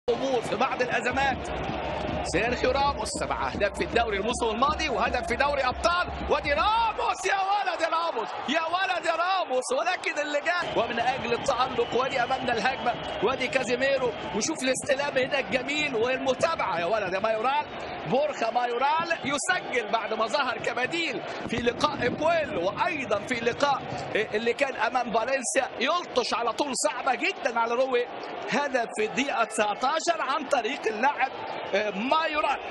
امور في بعض الازمات سيرخيو راموس سبع اهداف في الدوري الموسم الماضي وهدف في دوري ابطال وادي راموس يا ولد يا راموس يا ولد يا راموس ولكن اللي جاء ومن اجل التالق وادي امامنا الهجمه وادي كازيميرو وشوف الاستلام هنا الجميل والمتابعه يا ولد يا مايورال بورخا مايورال يسجل بعد ما ظهر كبديل في لقاء بويل وايضا في لقاء اللي كان امام فالنسيا يلطش على طول صعبه جدا على روي هدف في الدقيقه 19 عن طريق اللاعب مايورال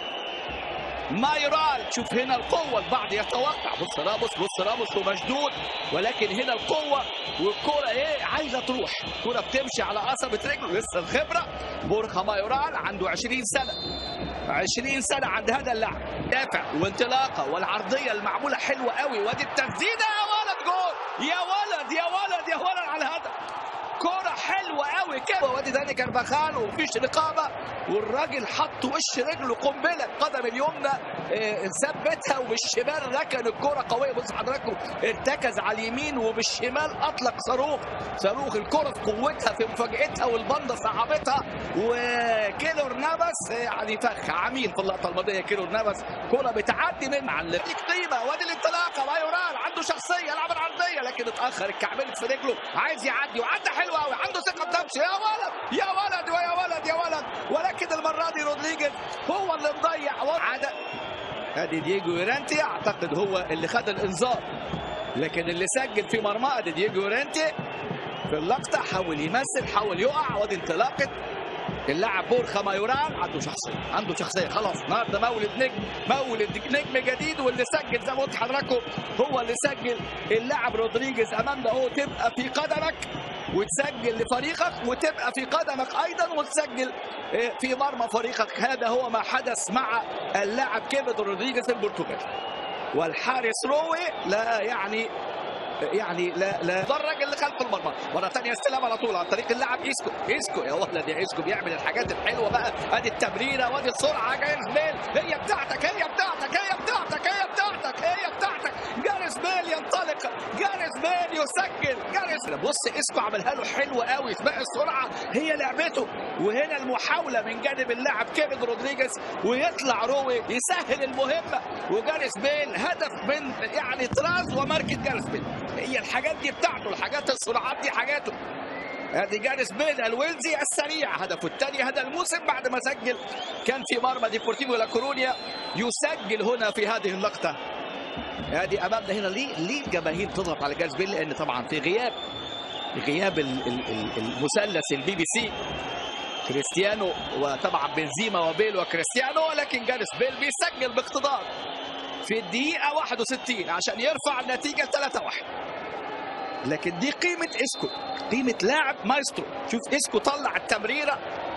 مايورال شوف هنا القوة البعض يتوقع بص راموس بص راموس ومشدود ولكن هنا القوة والكرة ايه عايزة تروح الكرة بتمشي على قصبة رجله لسه الخبرة بورخا مايورال عنده 20 سنة 20 سنة عند هذا اللاعب دافع وانطلاقة والعرضية المعمولة حلوة قوي وادي التسديدة يا ولد جول يا ولد يا ولد يا ولد على الهدف كرة حلوة قوي كده وادي داني كارفاخال ومفيش رقابة والراجل حط وش رجله قنبلة القدم اليمنى ثبتها وبالشمال ركن الكرة قوية بص حضراتكم ارتكز على اليمين وبالشمال اطلق صاروخ صاروخ الكرة في قوتها في مفاجأتها والبندة صعبتها وكيلور نافاس يعني فخ عميل في اللقطة الماضية كيلور نافاس كرة بتعدي من على قيمة وادي الانطلاقة مايورال عنده شخصية يلعب العرضية لكن اتأخر اتكعبلت في رجله عايز يعدي وعدى حلو قوي عنده ثقة بنفسه يا ولد يا ولد ويا ولد يا ولد ولكن المرة دي رودريجيز هو اللي مضيع عدد ادي دييجو يورانتي اعتقد هو اللي خد الانذار لكن اللي سجل في مرمى ادي دييجو يورانتي في اللقطة حاول يمثل حاول يقع وادي انطلاقة اللاعب بورخا مايورال عنده شخصيه عنده شخصيه خلاص النهارده مولد نجم مولد نجم جديد واللي سجل زي ما قلت لحضراتكم هو اللي سجل اللاعب رودريجيز امامنا اهو تبقى في قدمك وتسجل لفريقك وتبقى في قدمك ايضا وتسجل في مرمى فريقك هذا هو ما حدث مع اللاعب كيفن رودريجيز البرتغالي والحارس روي لا يعني يعني لا لا ده الراجل اللي خلف المرمى مره ثانيه استلم على طول عن طريق اللاعب ايسكو ايسكو يا ولد يا ايسكو بيعمل الحاجات الحلوه بقى ادي التمريره وادي السرعه جاريس بيل هي بتاعتك هي بتاعتك هي بتاعتك هي بتاعتك هي بتاعتك جاريس بيل ينطلق جاريس بيل يسجل جاريس بص ايسكو عملها له حلوه قوي سباق السرعه هي لعبته وهنا المحاوله من جانب اللاعب كيفن رودريجيز ويطلع روي يسهل المهمه وجاريس بيل هدف من يعني طراز وماركه جاريس بيل هي الحاجات دي بتاعته الحاجات السرعات دي حاجاته ادي جاريس بيل الويلزي السريع هدفه الثاني هذا الموسم بعد ما سجل كان في مرمى ديبورتيفو لا كورونيا يسجل هنا في هذه اللقطه ادي امامنا هنا ليه ليه الجماهير تضغط على جاريس بيل لان طبعا في غياب غياب المثلث البي بي سي كريستيانو وطبعا بنزيما وبيل وكريستيانو ولكن جاريس بيل بيسجل باقتدار في الدقيقة 61 عشان يرفع النتيجة 3-1 لكن دي قيمة اسكو قيمة لاعب مايسترو شوف اسكو طلع التمريرة